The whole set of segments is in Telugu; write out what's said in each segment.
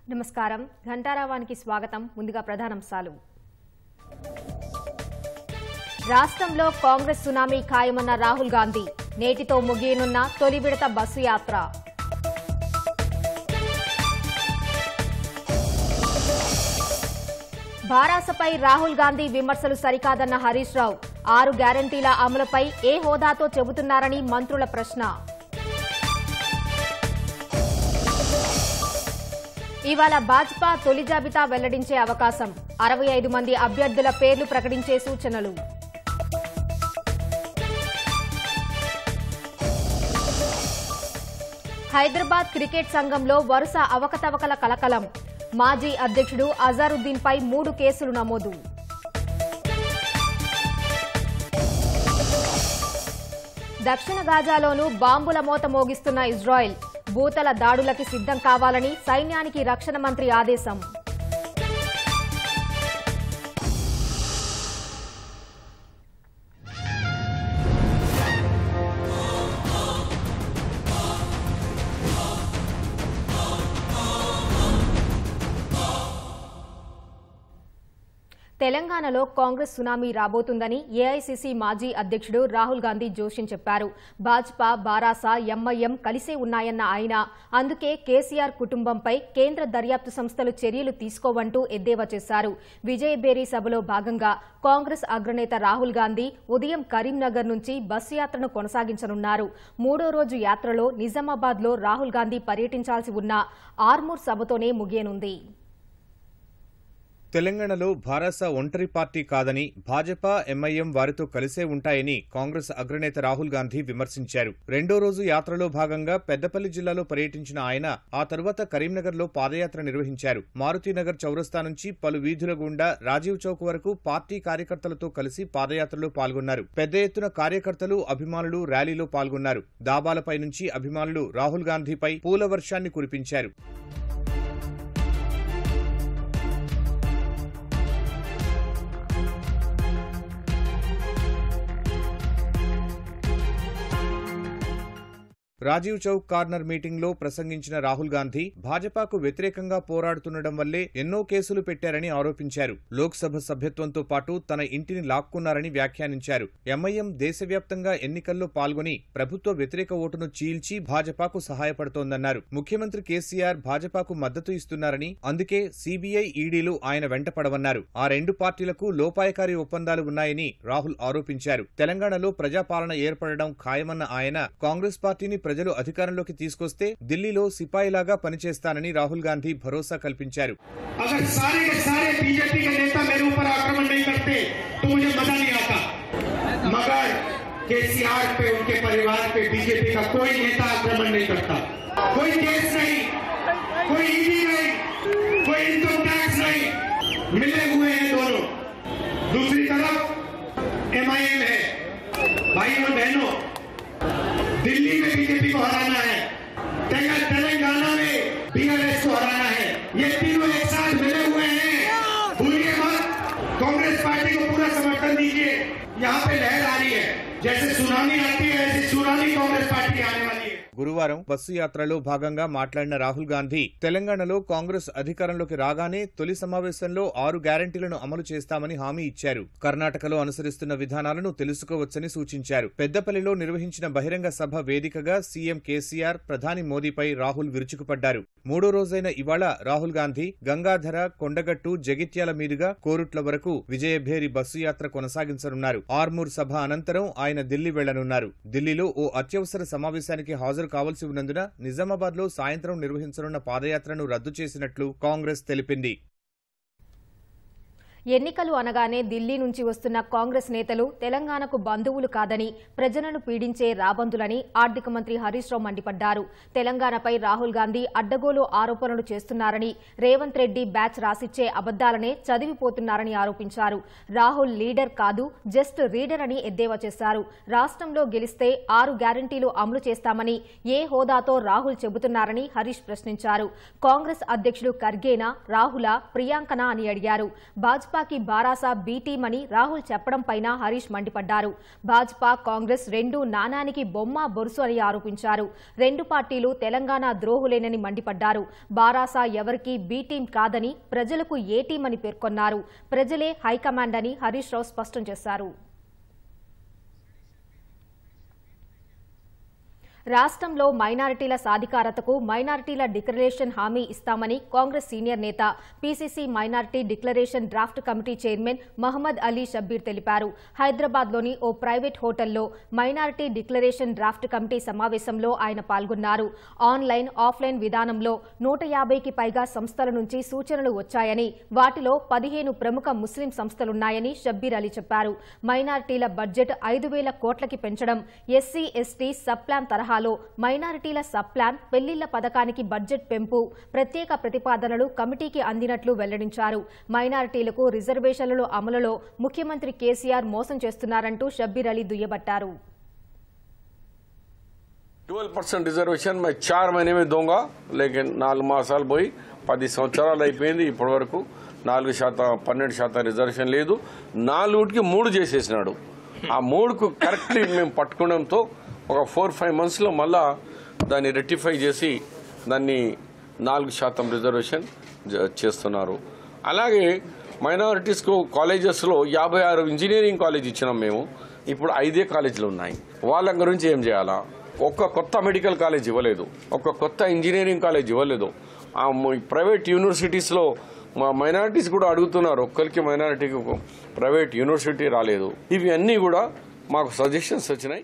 నమస్కారం ఘంటారావానికి స్వాగతం ముందుగా ప్రధానాంశాలు రాష్ట్రంలో కాంగ్రెస్ సునామీ ఖాయమన్న రాహుల్ గాంధీ నేటితో ముగియనున్న తొలి విడత బస్సు యాత్ర భారాసపై రాహుల్ గాంధీ విమర్శలు సరికాదన్న హరీష్ రావు ఆరు గ్యారంటీల అమలుపై ఏ హోదాతో చెబుతున్నారని మంత్రుల ప్రశ్న ఇవాళ భాజపా తొలి జాబితా వెల్లడించే అవకాశం అరవై ఐదు మంది అభ్యర్థుల పేర్లు ప్రకటించే సూచనలు హైదరాబాద్ క్రికెట్ సంఘంలో వరుస అవకతవకల కలకలం మాజీ అధ్యక్షుడు అజారుద్దీన్పై మూడు కేసులు నమోదు దక్షిణ గాజాలోనూ బాంబుల మోత మోగిస్తున్న ఇజ్రాయెల్ భూతల దాడులకి సిద్ధం కావాలని సైన్యానికి రక్షణ మంత్రి ఆదేశం తెలంగాణలో కాంగ్రెస్ సునామీ రాబోతుందని ఏఐసీసీ మాజీ అధ్యక్షుడు రాహుల్ గాంధీ జోషిన్ చెప్పారు భాజపా బారాస ఎంఐఎం కలిసే ఉన్నాయన్న ఆయన అందుకే కేసీఆర్ కుటుంబంపై కేంద్ర దర్యాప్తు సంస్థలు చర్యలు తీసుకోవంటూ ఎద్దేవా చేశారు విజయబేరీ సభలో భాగంగా కాంగ్రెస్ అగ్రనేత రాహుల్ గాంధీ ఉదయం కరీంనగర్ నుంచి బస్సు యాత్రను కొనసాగించనున్నారు మూడో రోజు యాత్రలో నిజామాబాద్లో రాహుల్ గాంధీ పర్యటించాల్సి ఉన్న ఆర్మూర్ సభతోనే ముగియనుంది తెలంగాణలో భారస ఒంటరి పార్టీ కాదని భాజపా ఎంఐఎం వారితో కలిసే ఉంటాయని కాంగ్రెస్ అగ్రనేత రాహుల్ గాంధీ విమర్శించారు రెండో రోజు యాత్రలో భాగంగా పెద్దపల్లి జిల్లాలో పర్యటించిన ఆయన ఆ తరువాత కరీంనగర్లో పాదయాత్ర నిర్వహించారు మారుతీనగర్ చౌరస్తా నుంచి పలు వీధుల గుండా రాజీవ్ చౌక్ వరకు పార్టీ కార్యకర్తలతో కలిసి పాదయాత్రలో పాల్గొన్నారు పెద్ద ఎత్తున కార్యకర్తలు అభిమానులు ర్యాలీలో పాల్గొన్నారు దాబాలపై నుంచి అభిమానులు రాహుల్ గాంధీపై పూల వర్షాన్ని కురిపించారు రాజీవ్ చౌక్ కార్నర్ మీటింగ్ లో ప్రసంగించిన రాహుల్ గాంధీ భాజపాకు వ్యతిరేకంగా పోరాడుతుండడం వల్లే ఎన్నో కేసులు పెట్టారని ఆరోపించారు లోక్సభ సభ్యత్వంతో పాటు తన ఇంటిని లాక్కున్నారని వ్యాఖ్యానించారు ఎంఐఎం దేశవ్యాప్తంగా ఎన్నికల్లో పాల్గొని ప్రభుత్వ వ్యతిరేక ఓటును చీల్చి భాజపాకు సహాయపడుతోందన్నారు ముఖ్యమంత్రి కేసీఆర్ భాజపాకు మద్దతు ఇస్తున్నారని అందుకే సీబీఐ ఈడీలు ఆయన వెంటపడవన్నారు ఆ రెండు పార్టీలకు లోపాయకారి ఒప్పందాలు ఉన్నాయని రాహుల్ ఆరోపించారు తెలంగాణలో ప్రజాపాలన ఏర్పడడం ఖాయమన్న ఆయన కాంగ్రెస్ పార్టీని ప్రజలు అధికారంలోకి తీసుకొస్తే ఢిల్లీలో సిపాయిలాగా పనిచేస్తానని రాహుల్ గాంధీ భరోసా కల్పించారు अगर सारे के सारे बीजेपी के नेता मेरे ऊपर आक्रमण नहीं करते तो मुझे मजा नहीं आता मगर केसीआर पे उनके परिवार पे बीजेपी का कोई नेता आक्रमण नहीं करता कोई केस नहीं कोई ईडी नहीं कोई इनकम टैक्स नहीं मिले हुए हैं दोनों दूसरी तरफ एमआईएम है भाइयों बहनों दिल्ली में बीजेपी को हराना है तेलंग- तेलंगाना में बीआरएस को हराना है ये तीनों एक साथ मिले हुए हैं भूलिए मत कांग्रेस पार्टी को पूरा समर्थन दीजिए यहाँ पे लहर आ रही है जैसे सुनामी आती है ऐसी सुनामी कांग्रेस पार्टी आने वाली है గురువారం బస్సు యాత్రలో భాగంగా మాట్లాడిన రాహుల్ గాంధీ తెలంగాణలో కాంగ్రెస్ అధికారంలోకి రాగానే తొలి సమావేశంలో ఆరు గ్యారంటీలను అమలు చేస్తామని హామీ ఇచ్చారు కర్ణాటకలో అనుసరిస్తున్న విధానాలను తెలుసుకోవచ్చని సూచించారు పెద్దపల్లిలో నిర్వహించిన బహిరంగ సభ వేదికగా సీఎం కేసీఆర్ ప్రధాని మోదీపై రాహుల్ విరుచుకుపడ్డారు మూడో రోజైన ఇవాళ రాహుల్ గాంధీ గంగాధర కొండగట్టు జగిత్యాల మీదుగా కోరుట్ల వరకు విజయభేరి బస్సు యాత్ర కొనసాగించనున్నారు ఆర్మూర్ సభ అనంతరం ఆయన ఢిల్లీ వెళ్లనున్నారు ఢిల్లీలో ఓ అత్యవసర సమావేశానికి హాజరు కావాల్సి ఉన్నందున నిజామాబాద్ లో సాయంత్రం నిర్వహించనున్న పాదయాత్రను రద్దు చేసినట్లు కాంగ్రెస్ తెలిపింది ఎన్నికలు అనగానే ఢిల్లీ నుంచి వస్తున్న కాంగ్రెస్ నేతలు తెలంగాణకు బంధువులు కాదని ప్రజలను పీడించే రాబందులని ఆర్థిక మంత్రి హరీష్ రావు మండిపడ్డారు తెలంగాణపై రాహుల్ గాంధీ అడ్డగోలు ఆరోపణలు చేస్తున్నారని రేవంత్ రెడ్డి బ్యాచ్ రాసిచ్చే అబద్దాలనే చదివిపోతున్నారని ఆరోపించారు రాహుల్ లీడర్ కాదు జస్ట్ రీడర్ అని ఎద్దేవా చేశారు రాష్ట్రంలో గెలిస్తే ఆరు గ్యారంటీలు అమలు చేస్తామని ఏ హోదాతో రాహుల్ చెబుతున్నారని హరీష్ ప్రశ్నించారు కాంగ్రెస్ అధ్యక్షుడు ఖర్గేనా రాహుల ప్రియాంకనా అని అడిగారు భాజపా భాజపాకి బారాసా బీ టీం అని రాహుల్ చెప్పడం పైన హరీష్ మండిపడ్డారు భాజపా కాంగ్రెస్ రెండు నానానికి బొమ్మ బొరుసు అని ఆరోపించారు రెండు పార్టీలు తెలంగాణ ద్రోహులేనని మండిపడ్డారు బారాసా ఎవరికీ బీ టీం కాదని ప్రజలకు ఏ టీం అని పేర్కొన్నారు ప్రజలే హైకమాండ్ అని హరీష్ రావు స్పష్టం చేశారు రాష్ట్రంలో మైనారిటీల సాధికారతకు మైనారిటీల డిక్లరేషన్ హామీ ఇస్తామని కాంగ్రెస్ సీనియర్ నేత PCC minority declaration draft committee chairman Mohammed Ali Shabbir తెలిపారు హైదరాబాద్లోని ఓ ప్రైవేట్ హోటల్లో మైనారిటీ డిక్లరేషన్ డ్రాఫ్ట్ కమిటీ సమావేశంలో ఆయన పాల్గొన్నారు ఆన్లైన్ ఆఫ్లైన్ విధానంలో నూట యాభైకి పైగా సంస్థల నుంచి సూచనలు వచ్చాయని వాటిలో పదిహేను ప్రముఖ ముస్లిం సంస్థలున్నాయని షబ్బీర్ అలీ చెప్పారు మైనారిటీల బడ్జెట్ ఐదు వేల కోట్లకి పెంచడం ఎస్సీ ఎస్టీ సబ్ ప్లాన్ తరహాలో మైనారిటీల సబ్ ప్లాన్ పెళ్లిళ్ల పథకానికి బడ్జెట్ పెంపు ప్రత్యేక ప్రతిపాదనలు కమిటీకి అందినట్లు వెల్లడించారు మైనారిటీలకు రిజర్వేషన్ల అమలులో ముఖ్యమంత్రి కేసీఆర్ మోసం చేస్తున్నారంటూ షబ్బీర్ అలీ దుయ్యబట్టారు ట్వెల్వ్ పర్సెంట్ రిజర్వేషన్ मैं చార్ మहीने में दूंगा लेकिन నాలుగు మాసాలు పోయి పది సంవత్సరాలు అయిపోయింది ఇప్పటి వరకు నాలుగు శాతం పన్నెండు శాతం రిజర్వేషన్ లేదు నాలుగుకి మూడు చేసేసినాడు ఆ మూడుకు కరెక్ట్లీ మేము పట్టుకోవడంతో ఒక ఫోర్ ఫైవ్ మంత్స్లో మళ్ళా దాన్ని రెక్టిఫై చేసి దాన్ని నాలుగు శాతం రిజర్వేషన్ జ- చేస్తున్నారు అలాగే మైనారిటీస్కు కాలేజెస్లో యాభై ఆరు ఇంజనీరింగ్ కాలేజ్ ఇచ్చినాం మేము ఇప్పుడు ఐదే కాలేజీలు ఉన్నాయి వాళ్ళ గురించి ఏం చేయాలా ఒక్క కొత్త మెడికల్ కాలేజ్ ఇవ్వలేదు ఒక్క కొత్త ఇంజనీరింగ్ కాలేజ్ ఇవ్వలేదు ఆ మ- ప్రైవేట్ యూనివర్సిటీస్లో మా మైనారిటీస్ కూడా అడుగుతున్నారు ఒక్కరికి మైనారిటీకి ఒక ప్రైవేట్ యూనివర్సిటీ రాలేదు ఇవి అన్నీ కూడా మాకు సజెషన్స్ వచ్చినాయి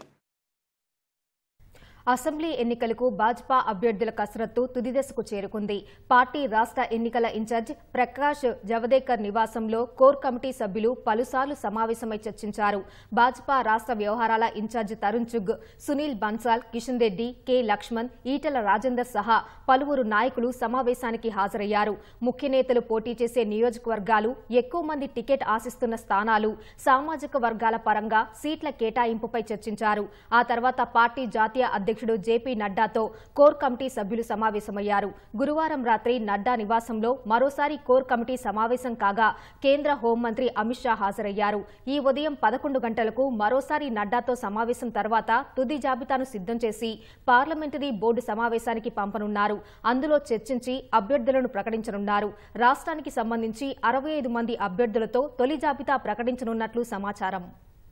అసెంబ్లీ ఎన్నికలకు భాజపా అభ్యర్థుల కసరత్తు తుది దశకు చేరుకుంది పార్టీ రాష్ట్ర ఎన్నికల ఇన్ఛార్జ్ ప్రకాష్ జవదేకర్ నివాసంలో కోర్ కమిటీ సభ్యులు పలుసార్లు సమావేశమై చర్చించారు భాజపా రాష్ట్ర వ్యవహారాల ఇన్ఛార్జ్ తరుణ్ చుగ్ సునీల్ బన్సాల్ కిషన్ రెడ్డి కె లక్ష్మణ్ ఈటల రాజేందర్ సహా పలువురు నాయకులు సమావేశానికి హాజరయ్యారు ముఖ్య నేతలు పోటీ చేసే నియోజకవర్గాలు ఎక్కువ మంది టికెట్ ఆశిస్తున్న స్థానాలు సామాజిక వర్గాల పరంగా సీట్ల కేటాయింపుపై చర్చించారు ఆ తర్వాత పార్టీ జాతీయ అధ్యక్షుడు జేపీ నడ్డాతో కోర్ కమిటీ సభ్యులు సమావేశమయ్యారు గురువారం రాత్రి నడ్డా నివాసంలో మరోసారి కోర్ కమిటీ సమావేశం కాగా కేంద్ర హోంమంత్రి అమిత్ షా హాజరయ్యారు ఈ ఉదయం పదకొండు గంటలకు మరోసారి నడ్డాతో సమావేశం తర్వాత తుది జాబితాను సిద్ధం చేసి పార్లమెంటరీ బోర్డు సమావేశానికి పంపనున్నారు అందులో చర్చించి అభ్యర్థులను ప్రకటించనున్నారు రాష్ట్రానికి సంబంధించి అరవై ఐదు మంది అభ్యర్థులతో తొలి జాబితా ప్రకటించనున్నట్లు సమాచారం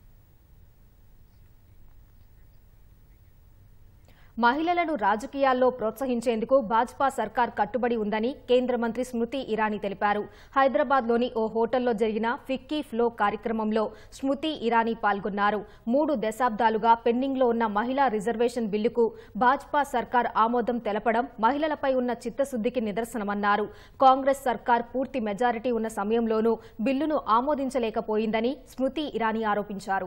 మహిళలను రాజకీయాల్లో ప్రోత్సహించేందుకు భాజపా సర్కార్ కట్టుబడి ఉందని కేంద్ర మంత్రి స్మృతి ఇరానీ తెలిపారు హైదరాబాద్లోని ఓ హోటల్లో జరిగిన ఫిక్కీ ఫ్లో కార్యక్రమంలో స్మృతి ఇరానీ పాల్గొన్నారు మూడు దశాబ్దాలుగా పెండింగ్లో ఉన్న మహిళా రిజర్వేషన్ బిల్లుకు భాజపా సర్కార్ ఆమోదం తెలపడం మహిళలపై ఉన్న చిత్తశుద్దికి నిదర్శనమన్నారు కాంగ్రెస్ సర్కార్ పూర్తి మెజారిటీ ఉన్న సమయంలోనూ బిల్లును ఆమోదించలేకపోయిందని స్మృతి ఇరానీ ఆరోపించారు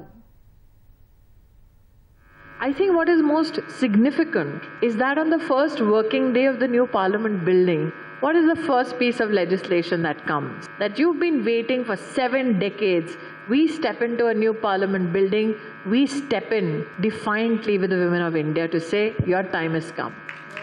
I think what is most significant is that on the first working day of the new parliament building, what is the first piece of legislation that comes? That you've been waiting for seven decades. We step into a new parliament building, we step in defiantly with the women of India to say, Your time has come.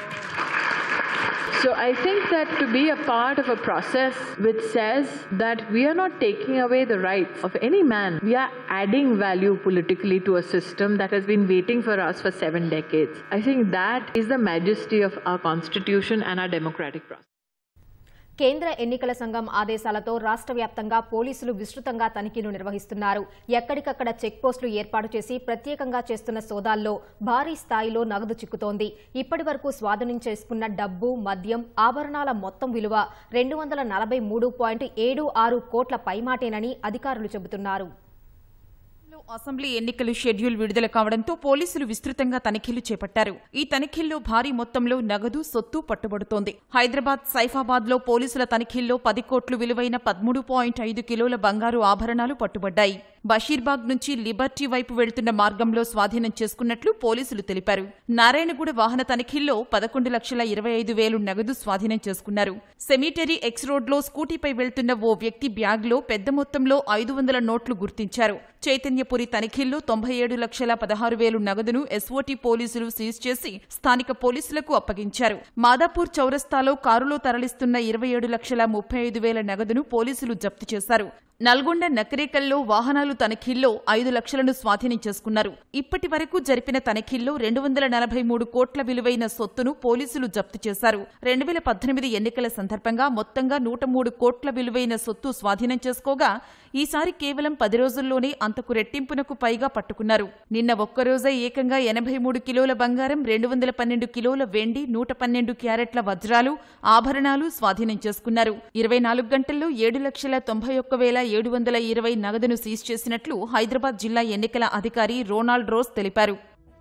So I think that to be a part of a process which says that we are not taking away the rights of any man, we are adding value politically to a system that has been waiting for us for seven decades. I think that is the majesty of our constitution and our democratic process. కేంద్ర ఎన్నికల సంఘం ఆదేశాలతో రాష్ట్ర వ్యాప్తంగా పోలీసులు విస్తృతంగా తనిఖీలు నిర్వహిస్తున్నారు ఎక్కడికక్కడ చెక్ పోస్టులు ఏర్పాటు చేసి ప్రత్యేకంగా చేస్తున్న సోదాల్లో భారీ స్థాయిలో నగదు చిక్కుతోంది ఇప్పటి వరకు స్వాధీనం చేసుకున్న డబ్బు మద్యం ఆభరణాల మొత్తం విలువ రెండు వందల నలభై మూడు పాయింట్ ఏడు ఆరు కోట్ల పైమాటేనని అధికారులు చెబుతున్నారు అసెంబ్లీ ఎన్నికలు షెడ్యూల్ విడుదల కావడంతో పోలీసులు విస్తృతంగా తనిఖీలు చేపట్టారు ఈ తనిఖీల్లో భారీ మొత్తంలో నగదు సొత్తు పట్టుబడుతోంది హైదరాబాద్ సైఫాబాద్ లో పోలీసుల తనిఖీల్లో పది కోట్లు విలువైన పదమూడు పాయింట్ ఐదు కిలోల బంగారు ఆభరణాలు పట్టుబడ్డాయి బషీర్బాగ్ నుంచి లిబర్టీ వైపు వెళ్తున్న మార్గంలో స్వాధీనం చేసుకున్నట్లు పోలీసులు తెలిపారు నారాయణగూడ వాహన తనిఖీల్లో పదకొండు లక్షల ఇరవై ఐదు వేలు నగదు స్వాధీనం చేసుకున్నారు సెమిటరీ ఎక్స్ రోడ్లో స్కూటీపై వెళ్తున్న ఓ వ్యక్తి బ్యాగ్లో పెద్ద మొత్తంలో ఐదు వందల నోట్లు గుర్తించారు చైతన్యపురి తనిఖీల్లో తొంభై ఏడు లక్షల పదహారు వేలు నగదును ఎస్ఓటీ పోలీసులు సీజ్ చేసి స్థానిక పోలీసులకు అప్పగించారు మాదాపూర్ చౌరస్తాలో కారులో తరలిస్తున్న ఇరవై ఏడు లక్షల ముప్పై ఐదు వేల నగదును పోలీసులు జప్తు చేశారు నల్గొండ నకరేకల్లో వాహనాలు తనిఖీల్లో ఐదు లక్షలను స్వాధీనం చేసుకున్నారు ఇప్పటి వరకు జరిపిన తనిఖీల్లో రెండు వందల నలభై మూడు కోట్ల విలువైన సొత్తును పోలీసులు జప్తు చేశారు రెండు వేల పద్దెనిమిది ఎన్నికల సందర్భంగా మొత్తంగా నూట మూడు కోట్ల విలువైన సొత్తు స్వాధీనం చేసుకోగా ఈసారి కేవలం పది రోజుల్లోనే అంతకు రెట్టింపునకు పైగా పట్టుకున్నారు నిన్న ఒక్కరోజే ఏకంగా ఎనభై మూడు కిలోల బంగారం రెండు వందల పన్నెండు కిలోల వెండి నూట పన్నెండు క్యారెట్ల వజ్రాలు ఆభరణాలు స్వాధీనం చేసుకున్నారు ఇరవై నాలుగు గంటల్లో ఏడు లక్షల తొంభై ఒక్క వేల ఏడు వందల ఇరవై నగదును సీజ్ చేసినట్లు హైదరాబాద్ జిల్లా ఎన్నికల అధికారి రోనాల్డ్ రోస్ తెలిపారు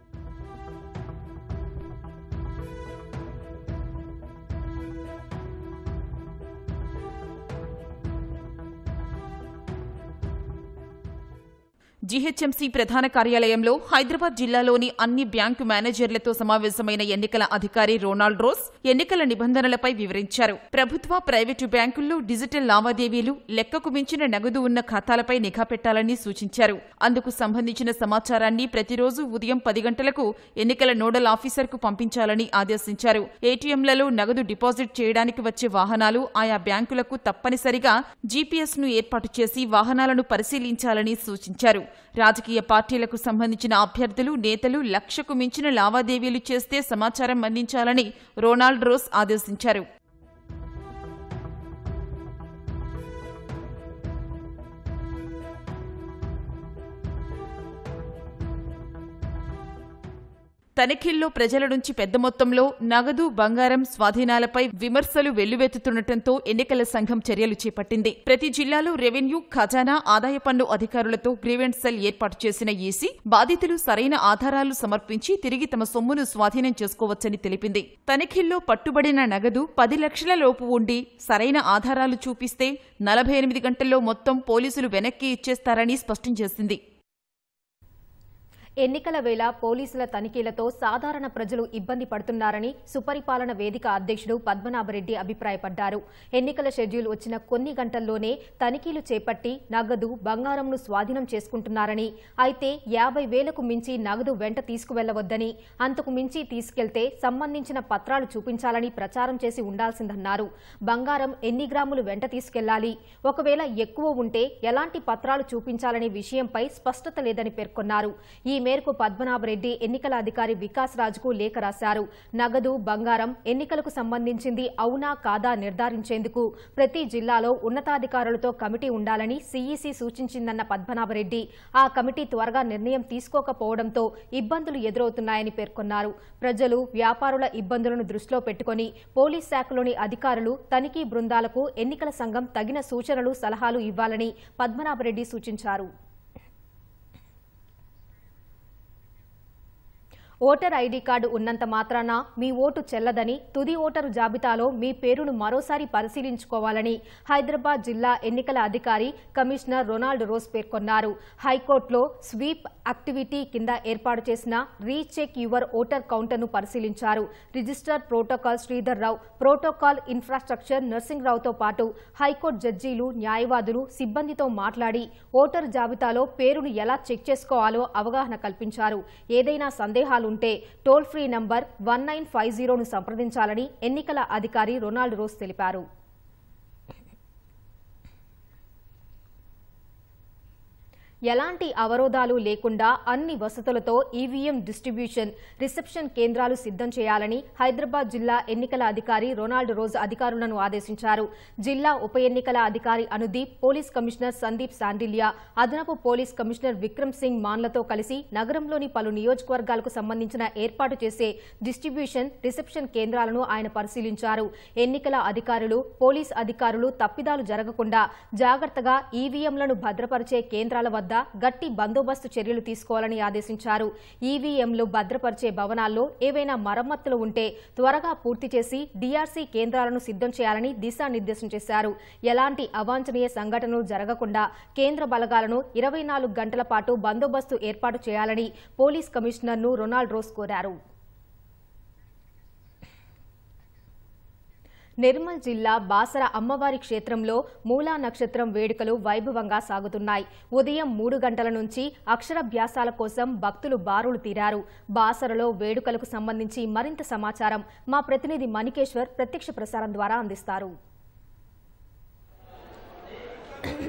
జీహెచ్ఎంసీ ప్రధాన కార్యాలయంలో హైదరాబాద్ జిల్లాలోని అన్ని బ్యాంకు మేనేజర్లతో సమావేశమైన ఎన్నికల అధికారి రోనాల్డ్ రోస్ ఎన్నికల నిబంధనలపై వివరించారు ప్రభుత్వ ప్రైవేటు బ్యాంకుల్లో డిజిటల్ లావాదేవీలు లెక్కకు మించిన నగదు ఉన్న ఖాతాలపై నిఘా పెట్టాలని సూచించారు అందుకు సంబంధించిన సమాచారాన్ని ప్రతిరోజు ఉదయం పది గంటలకు ఎన్నికల నోడల్ ఆఫీసర్కు పంపించాలని ఆదేశించారు ఏటీఎంలలో నగదు డిపాజిట్ చేయడానికి వచ్చే వాహనాలు ఆయా బ్యాంకులకు తప్పనిసరిగా జీపీఎస్ ను ఏర్పాటు చేసి వాహనాలను పరిశీలించాలని సూచించారు రాజకీయ పార్టీలకు సంబంధించిన అభ్యర్థులు నేతలు లక్షకు మించిన లావాదేవీలు చేస్తే సమాచారం అందించాలని రొనాల్డ్ రోస్ ఆదేశించారు తనిఖీల్లో ప్రజల నుంచి పెద్ద మొత్తంలో నగదు బంగారం స్వాధీనాలపై విమర్శలు వెల్లువెత్తుతుండటంతో ఎన్నికల సంఘం చర్యలు చేపట్టింది ప్రతి జిల్లాలో రెవెన్యూ ఖజానా ఆదాయ పన్ను అధికారులతో గ్రీవెంట్ సెల్ ఏర్పాటు చేసిన ఈసీ బాధితులు సరైన ఆధారాలు సమర్పించి తిరిగి తమ సొమ్మును స్వాధీనం చేసుకోవచ్చని తెలిపింది తనిఖీల్లో పట్టుబడిన నగదు పది లక్షల లోపు ఉండి సరైన ఆధారాలు చూపిస్తే నలభై ఎనిమిది గంటల్లో మొత్తం పోలీసులు వెనక్కి ఇచ్చేస్తారని స్పష్టం చేసింది ఎన్నికల వేళ పోలీసుల తనిఖీలతో సాధారణ ప్రజలు ఇబ్బంది పడుతున్నారని సుపరిపాలన వేదిక అధ్యక్షుడు పద్మనాభరెడ్డి అభిప్రాయపడ్డారు ఎన్నికల షెడ్యూల్ వచ్చిన కొన్ని గంటల్లోనే తనిఖీలు చేపట్టి నగదు బంగారంను స్వాధీనం చేసుకుంటున్నారని అయితే యాభై వేలకు మించి నగదు వెంట తీసుకువెళ్లవద్దని అంతకు మించి తీసుకెళ్తే సంబంధించిన పత్రాలు చూపించాలని ప్రచారం చేసి ఉండాల్సిందన్నారు బంగారం ఎన్ని గ్రాములు వెంట తీసుకెళ్లాలి ఒకవేళ ఎక్కువ ఉంటే ఎలాంటి పత్రాలు చూపించాలనే విషయంపై స్పష్టత లేదని పేర్కొన్నారు ఈ మేరకు పద్మనాభరెడ్డి ఎన్నికల అధికారి వికాస్ రాజుకు లేఖ రాశారు నగదు బంగారం ఎన్నికలకు సంబంధించింది అవునా కాదా నిర్ధారించేందుకు ప్రతి జిల్లాలో ఉన్నతాధికారులతో కమిటీ ఉండాలని సీఈసీ సూచించిందన్న పద్మనాభరెడ్డి ఆ కమిటీ త్వరగా నిర్ణయం తీసుకోకపోవడంతో ఇబ్బందులు ఎదురవుతున్నాయని పేర్కొన్నారు ప్రజలు వ్యాపారుల ఇబ్బందులను దృష్టిలో పెట్టుకుని పోలీస్ శాఖలోని అధికారులు తనిఖీ బృందాలకు ఎన్నికల సంఘం తగిన సూచనలు సలహాలు ఇవ్వాలని పద్మనాభరెడ్డి సూచించారు ఓటర్ ఐడీ కార్డు ఉన్నంత మాత్రాన మీ ఓటు చెల్లదని తుది ఓటరు జాబితాలో మీ పేరును మరోసారి పరిశీలించుకోవాలని హైదరాబాద్ జిల్లా ఎన్నికల అధికారి కమిషనర్ రొనాల్డ్ రోస్ పేర్కొన్నారు హైకోర్టులో స్వీప్ యాక్టివిటీ కింద ఏర్పాటు చేసిన రీచెక్ యువర్ ఓటర్ కౌంటర్ను పరిశీలించారు register protocol Sridhar Rao protocol infrastructure నర్సింగ్రావుతో పాటు హైకోర్టు జడ్జీలు న్యాయవాదులు సిబ్బందితో మాట్లాడి ఓటరు జాబితాలో పేరును ఎలా చెక్ చేసుకోవాలో అవగాహన కల్పించారు ఏదైనా సందేహాలు ఉంటే toll free number one nine five జీరోను సంప్రదించాలని ఎన్నికల అధికారి రొనాల్డ్ రోస్ తెలిపారు ఎలాంటి అవరోధాలు లేకుండా అన్ని వసతులతో ఈవీఎం డిస్ట్రిబ్యూషన్ రిసెప్షన్ కేంద్రాలు సిద్ధం చేయాలని హైదరాబాద్ జిల్లా ఎన్నికల అధికారి రొనాల్డ్ రోజ్ అధికారులను ఆదేశించారు జిల్లా ఉప ఎన్నికల అధికారి అనుదీప్ పోలీస్ కమిషనర్ సందీప్ శాండిల్యా అదనపు పోలీస్ కమిషనర్ విక్రమ్ సింగ్ మాన్లతో కలిసి నగరంలోని పలు నియోజకవర్గాలకు సంబంధించిన ఏర్పాటు చేసే డిస్ట్రిబ్యూషన్ రిసెప్షన్ కేంద్రాలను ఆయన పరిశీలించారు ఎన్నికల అధికారులు పోలీస్ అధికారులు తప్పిదాలు జరగకుండా జాగ్రత్తగా ఈవీఎంలను భద్రపరిచే కేంద్రాల వద్ద గట్టి బందోబస్తు చర్యలు తీసుకోవాలని ఆదేశించారు ఈవీఎంలు భద్రపరిచే భవనాల్లో ఏవైనా మరమ్మతులు ఉంటే త్వరగా పూర్తి చేసి డీఆర్సీ కేంద్రాలను సిద్ధం చేయాలని దిశానిర్దేశం చేశారు ఎలాంటి అవాంఛనీయ సంఘటనలు జరగకుండా కేంద్ర బలగాలను ఇరవై నాలుగు గంటల పాటు బందోబస్తు ఏర్పాటు చేయాలని పోలీస్ కమిషనర్ను రొనాల్డ్ రోస్ కోరారు నిర్మల్ జిల్లా బాసర అమ్మవారి క్షేత్రంలో మూలా నక్షత్రం వేడుకలు వైభవంగా సాగుతున్నాయి ఉదయం మూడు గంటల నుంచి అక్షరాభ్యాసాల కోసం భక్తులు బారులు తీరారు బాసరలో వేడుకలకు సంబంధించి మరింత సమాచారం మా ప్రతినిధి మణికేశ్వర్ ప్రత్యక్ష ప్రసారం ద్వారా అందిస్తారు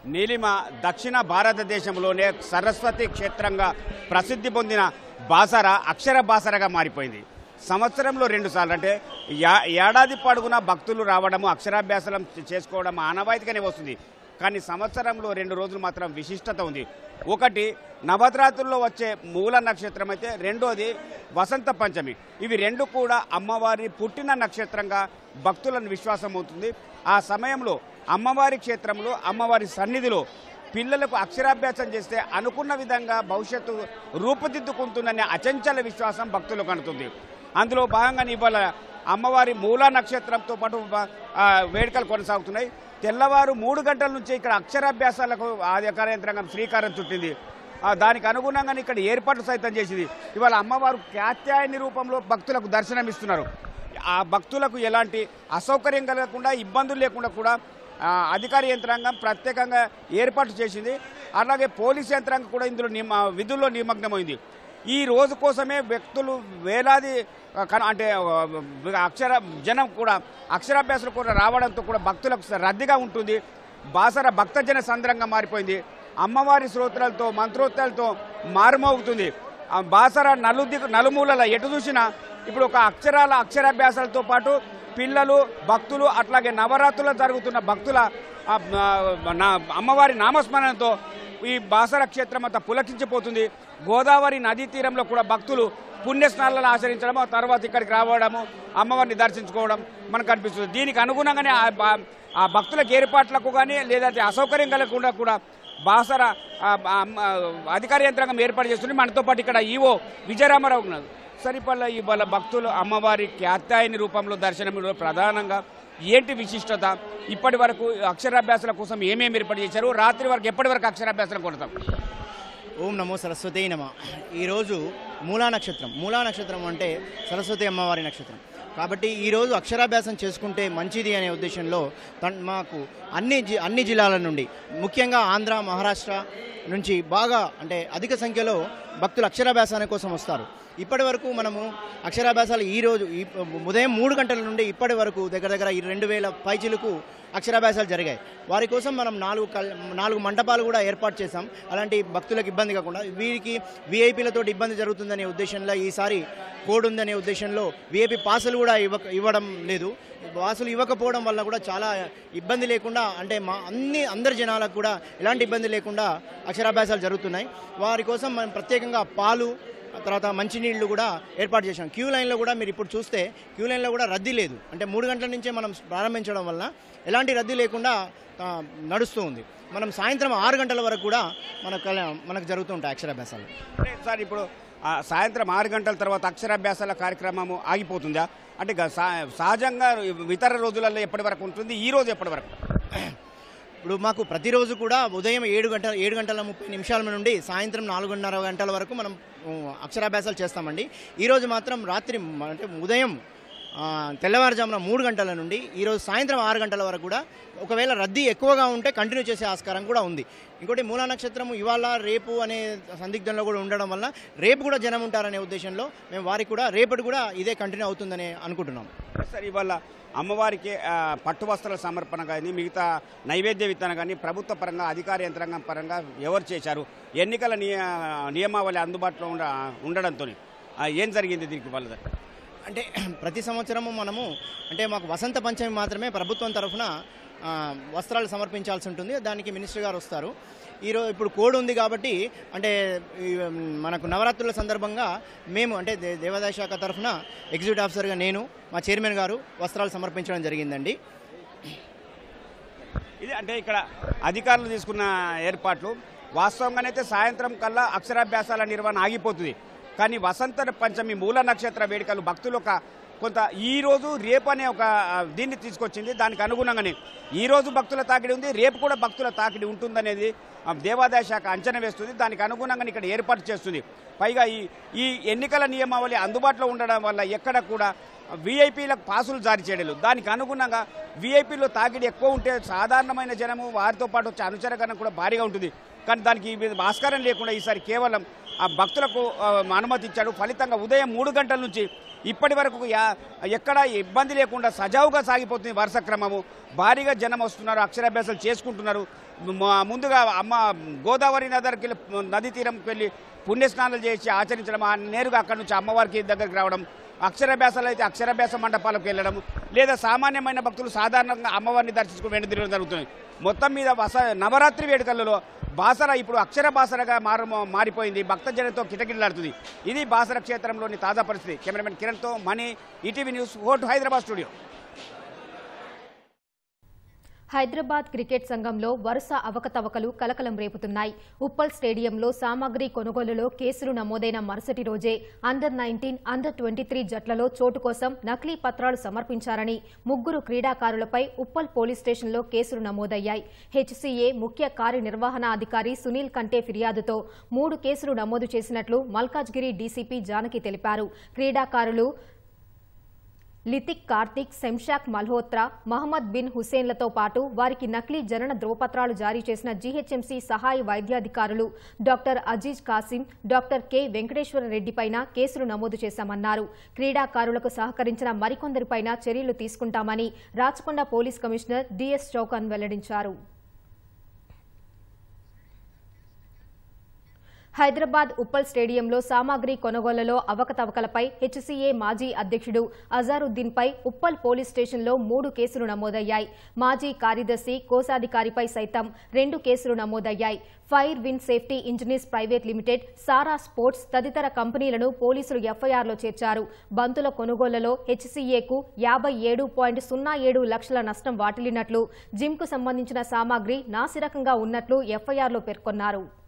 నీలిమ దక్షిణ భారతదేశంలోనే సరస్వతి క్షేత్రంగా ప్రసిద్ధి పొందిన బాసర అక్షర బాసరగా మారిపోయింది సంవత్సరంలో రెండు సార్లు అంటే యా- ఏడాది పొడుగునా భక్తులు రావడము అక్షరాభ్యాసం చేసుకోవడం ఆనవాయితీగానే వస్తుంది కానీ సంవత్సరంలో రెండు రోజులు మాత్రం విశిష్టత ఉంది ఒకటి నవరాత్రుల్లో వచ్చే మూల నక్షత్రం అయితే రెండోది వసంత పంచమి ఇవి రెండు కూడా అమ్మవారి పుట్టిన నక్షత్రంగా భక్తులను విశ్వాసం అవుతుంది ఆ సమయంలో అమ్మవారి క్షేత్రంలో అమ్మవారి సన్నిధిలో పిల్లలకు అక్షరాభ్యాసం చేస్తే అనుకున్న విధంగా భవిష్యత్తు రూపుదిద్దుకుంటుందనే అచంచల విశ్వాసం భక్తులకు అందుతుంది అందులో భాగంగా ఇవాళ అమ్మవారి మూలా నక్షత్రంతో పాటు బ- ఆ, వేడుకలు కొనసాగుతున్నాయి తెల్లవారు మూడు గంటల నుంచి ఇక్కడ అక్షరాభ్యాసాలకు ఆధికార యంత్రాంగం శ్రీకారం చుట్టింది ఆ, దానికి అనుగుణంగానే ఇక్కడ ఏర్పాట్లు సైతం చేసింది ఇవాళ అమ్మవారు కాత్యాయని రూపంలో భక్తులకు దర్శనమిస్తున్నారు ఆ భక్తులకు ఎలాంటి అసౌకర్యం కలగకుండా ఇబ్బందులు లేకుండా కూడా ఆ, అధికార యంత్రాంగం ప్రత్యేకంగా ఏర్పాటు చేసింది అలాగే పోలీస్ యంత్రాంగం కూడా ఇందులో నిమ విధుల్లో నిమగ్నమైంది ఈ రోజు కోసమే వ్యక్తులు వేలాది ఆ, కన- అంటే ఆ, అక్షర జనం కూడా అక్షరాభ్యాసులు కూడా రావడంతో కూడా భక్తులకు రద్దీగా ఉంటుంది బాసర భక్తజన సంద్రంగా మారిపోయింది అమ్మవారి స్తోత్రాలతో మంత్రోత్తాలతో మారుమోగుతుంది ఆ బాసర నలుది నలుమూలల ఎటు చూసినా ఇప్పుడు ఒక అక్షరాల అక్షరాభ్యాసాలతో పాటు పిల్లలు భక్తులు అట్లాగే నవరాత్రులు జరుగుతున్న భక్తుల ఆ, ఆ, నా- అమ్మవారి నామస్మరణతో ఈ బాసర క్షేత్రం అంతా పులకించిపోతుంది గోదావరి నదీ తీరంలో కూడా భక్తులు పుణ్యస్నానాలను ఆచరించడం ఆ తర్వాత ఇక్కడికి రావడము అమ్మవారిని దర్శించుకోవడం మనకు కనిపిస్తుంది దీనికి అనుగుణంగానే ఆ బ- ఆ భక్తులకు ఏర్పాట్లకు కానీ లేదంటే అసౌకర్యం కలగకుండా కూడా బాసర ఆ, ఆ, ఆ, అధికార యంత్రాంగం ఏర్పాటు చేస్తుంది మనతో పాటు ఇక్కడ ఈవో విజయరామారావు ఉన్నారు సరిపల్ల ఇవాళ భక్తులు అమ్మవారి ఖ్యాత్యాయని రూపంలో దర్శనం ఇవ్వడం ప్రధానంగా ఏంటి విశిష్టత ఇప్పటి వరకు అక్షరాభ్యాసాల కోసం ఏమేమి ఏర్పాటు చేశారు రాత్రి వరకు ఎప్పటి వరకు అక్షరాభ్యాసాలు కొడతాం ఓం నమో సరస్వతి నమ ఈరోజు మూలా నక్షత్రం మూలా నక్షత్రం అంటే సరస్వతి అమ్మవారి నక్షత్రం కాబట్టి ఈరోజు అక్షరాభ్యాసం చేసుకుంటే మంచిది అనే ఉద్దేశంలో తన్- మాకు అన్ని జి అన్ని జిల్లాల నుండి ముఖ్యంగా ఆంధ్ర మహారాష్ట్ర నుంచి బాగా అంటే అధిక సంఖ్యలో భక్తులు అక్షరాభ్యాసాని కోసం వస్తారు ఇప్పటి వరకు మనము అక్షరాభ్యాసాలు ఈ రోజు ఈ ఉదయం మూడు గంటల నుండి ఇప్పటి వరకు దగ్గర దగ్గర ఈ రెండు వేల పైచిలకు అక్షరాభ్యాసాలు జరిగాయి వారి కోసం మనం నాలుగు కల్ నాలుగు మంటపాలు కూడా ఏర్పాటు చేశాం అలాంటి భక్తులకు ఇబ్బంది కాకుండా వీరికి వీఐపీలతో ఇబ్బంది జరుగుతుందనే ఉద్దేశంలో ఈసారి కోడ్ ఉందనే ఉద్దేశంలో వీఐపీ పాసులు కూడా ఇవ్వ ఇవ్వడం లేదు పాసులు ఇవ్వకపోవడం వల్ల కూడా చాలా ఇబ్బంది లేకుండా అంటే మా అన్ని అందరి జనాలకు కూడా ఎలాంటి ఇబ్బంది లేకుండా అక్షరాభ్యాసాలు జరుగుతున్నాయి వారి కోసం మనం ప్రత్యేకంగా పాలు తర్వాత మంచినీళ్ళు కూడా ఏర్పాటు చేశాం క్యూ లైన్లో కూడా మీరు ఇప్పుడు చూస్తే క్యూ లైన్లో కూడా రద్దీ లేదు అంటే మూడు గంటల నుంచే మనం ప్రారంభించడం వల్ల ఎలాంటి రద్దీ లేకుండా ఆ, నడుస్తూ ఉంది మనం సాయంత్రం ఆరు గంటల వరకు కూడా మన మనకు జరుగుతూ ఉంటాయి అక్షరాభ్యాసాలు అంటే సార్ ఇప్పుడు ఆ, సాయంత్రం ఆరు గంటల తర్వాత అక్షరాభ్యాసాల కార్యక్రమము ఆగిపోతుందా అంటే గ- సా- సహజంగా ఇతర రోజులలో ఎప్పటి వరకు ఉంటుంది ఈ రోజు ఎప్పటి వరకు ఇప్పుడు మాకు ప్రతిరోజు కూడా ఉదయం ఏడు గంటల ఏడు గంటల ముప్పై నిమిషాల నుండి సాయంత్రం నాలుగున్నర గంటల వరకు మనం ఉమ్, అక్షరాభ్యాసాలు చేస్తామండి ఈరోజు మాత్రం రాత్రి మ- అంటే ఉదయం ఆ, తెల్లవారుజామున మూడు గంటల నుండి ఈరోజు సాయంత్రం ఆరు గంటల వరకు కూడా ఒకవేళ రద్దీ ఎక్కువగా ఉంటే కంటిన్యూ చేసే ఆస్కారం కూడా ఉంది ఇంకోటి మూలా నక్షత్రం ఇవాళ రేపు అనే సందిగ్ధంలో కూడా ఉండడం వల్ల రేపు కూడా జనం ఉంటారనే ఉద్దేశంలో మేము వారికి కూడా రేపటి కూడా ఇదే కంటిన్యూ అవుతుందని అనుకుంటున్నాం సార్ ఇవాళ అమ్మవారికి ఆ, పట్టు వస్త్రాల సమర్పణ కానీ మిగతా నైవేద్య విత్తనం కానీ ప్రభుత్వ పరంగా అధికార యంత్రాంగం పరంగా ఎవరు చేశారు ఎన్నికల నియ నియమావళి అందుబాటులో ఉండ ఉండడంతో ఏం జరిగింది దీనికి వాళ్ళ అంటే ప్రతి సంవత్సరము మనము అంటే మాకు వసంత పంచమి మాత్రమే ప్రభుత్వం తరఫున ఆ, వస్త్రాలు సమర్పించాల్సి ఉంటుంది దానికి మినిస్టర్ గారు వస్తారు ఈరోజు ఇప్పుడు కోడ్ ఉంది కాబట్టి అంటే ఈ, మ్, మనకు నవరాత్రుల సందర్భంగా మేము అంటే దే- దేవాదాయ శాఖ తరఫున ఎగ్జిక్యూటివ్ ఆఫీసర్గా నేను మా చైర్మన్ గారు వస్త్రాలు సమర్పించడం జరిగిందండి ఇది అంటే ఇక్కడ అధికారులు తీసుకున్న ఏర్పాట్లు వాస్తవంగానైతే సాయంత్రం కల్లా అక్షరాభ్యాసాల నిర్వహణ ఆగిపోతుంది కానీ వసంత పంచమి మూల నక్షత్ర వేడుకలు భక్తులు ఒక కొంత ఈ రోజు రేపు అనే ఒక ఆ, దీన్ని తీసుకొచ్చింది దానికి అనుగుణంగానే ఈ రోజు భక్తుల తాకిడి ఉంది రేపు కూడా భక్తుల తాకిడి ఉంటుందనేది ఆ, దేవాదాయ శాఖ అంచనా వేస్తుంది దానికి అనుగుణంగా ఇక్కడ ఏర్పాటు చేస్తుంది పైగా ఈ ఈ ఎన్నికల నియమావళి అందుబాటులో ఉండడం వల్ల ఎక్కడ కూడా వీఐపీలకు పాసులు జారీ చేయడం లేదు. దానికి అనుగుణంగా వీఐపీలో తాకిడి ఎక్కువ ఉంటే సాధారణమైన జనము వారితో పాటు వచ్చే అనుచరగణం కూడా భారీగా ఉంటుంది కానీ దానికి ఈ విధ- ఆస్కారం లేకుండా ఈసారి కేవలం ఆ భక్తులకు ఆ, అనుమతి ఇచ్చాడు ఫలితంగా ఉదయం మూడు గంటల నుంచి ఇప్పటి వరకు యా- ఎక్కడ ఇబ్బంది లేకుండా సజావుగా సాగిపోతుంది వరుస క్రమము భారీగా జనం వస్తున్నారు అక్షరాభ్యాసాలు చేసుకుంటున్నారు మ- ముందుగా అమ్మ గోదావరి నదికి వెళ్ళి నది తీరంకి వెళ్ళి పుణ్యస్నానాలు చేసి ఆచరించడం ఆ నేరుగా అక్కడి నుంచి అమ్మవారికి దగ్గరికి రావడం అక్షరాభ్యాసాలు అయితే అక్షరాభ్యాస మండపాలకు వెళ్ళడం లేదా సామాన్యమైన భక్తులు సాధారణంగా అమ్మవారిని దర్శించుకుని వెంట తిరగడం జరుగుతుంది మొత్తం మీద వస నవరాత్రి వేడుకలలో బాసర ఇప్పుడు అక్షర బాసరగా మారు మారిపోయింది భక్తజనంతో కిటకిటలాడుతుంది ఇది బాసర క్షేత్రంలోని తాజా పరిస్థితి కెమెరామెన్ కిరణ్తో మనీ ఈటీవీ న్యూస్ ఓటు హైదరాబాద్ స్టూడియో హైదరాబాద్ క్రికెట్ సంఘంలో వరుస అవకతవకలు కలకలం రేపుతున్నాయి ఉప్పల్ స్టేడియంలో సామాగ్రి కొనుగోలులో కేసులు నమోదైన మరుసటి రోజే under nineteen under twenty three జట్లలో చోటు కోసం నకిలీ పత్రాలు సమర్పించారని ముగ్గురు క్రీడాకారులపై ఉప్పల్ పోలీస్ స్టేషన్లో కేసులు నమోదయ్యాయి హెచ్సీఏ ముఖ్య కార్యనిర్వహణాధికారి సునీల్ కంటే ఫిర్యాదుతో మూడు కేసులు నమోదు చేసినట్లు మల్కాజ్గిరి డీసీపీ జానకి తెలిపారు క్రీడాకారులు లితిక్ కార్తిక్ శంషాక్ మల్హోత్రా మహమ్మద్ బిన్ హుసేన్లతో పాటు వారికి నకిలీ జనన ధ్రువపత్రాలు జారీ చేసిన జీహెచ్ఎంసీ సహాయ వైద్యాధికారులు doctor Aziz Kasim doctor K Venkateswara రెడ్డిపైన కేసులు నమోదు చేశామన్నారు క్రీడాకారులకు సహకరించిన మరికొందరిపైన చర్యలు తీసుకుంటామని Rachakonda police commissioner DS Chauhan వెల్లడించారు హైదరాబాద్ ఉప్పల్ స్టేడియంలో సామాగ్రి కొనుగోళ్లలో అవకతవకలపై హెచ్సీఏ మాజీ అధ్యక్షుడు అజారుద్దీన్పై ఉప్పల్ పోలీస్ స్టేషన్లో మూడు కేసులు నమోదయ్యాయి మాజీ కార్యదర్శి కోశాధికారిపై సైతం రెండు కేసులు నమోదయ్యాయి fire win safety engineers private limited Sara sports తదితర కంపెనీలను పోలీసులు ఎఫ్ఐఆర్లో చేర్చారు బంతుల కొనుగోళ్లలో హెచ్సీఏకు యాభై ఏడు పాయింట్ సున్నా ఏడు లక్షల నష్టం వాటిల్లినట్లు జిమ్కు సంబంధించిన సామాగ్రి నాసిరకంగా ఉన్నట్లు ఎఫ్ఐఆర్లో పేర్కొన్నారు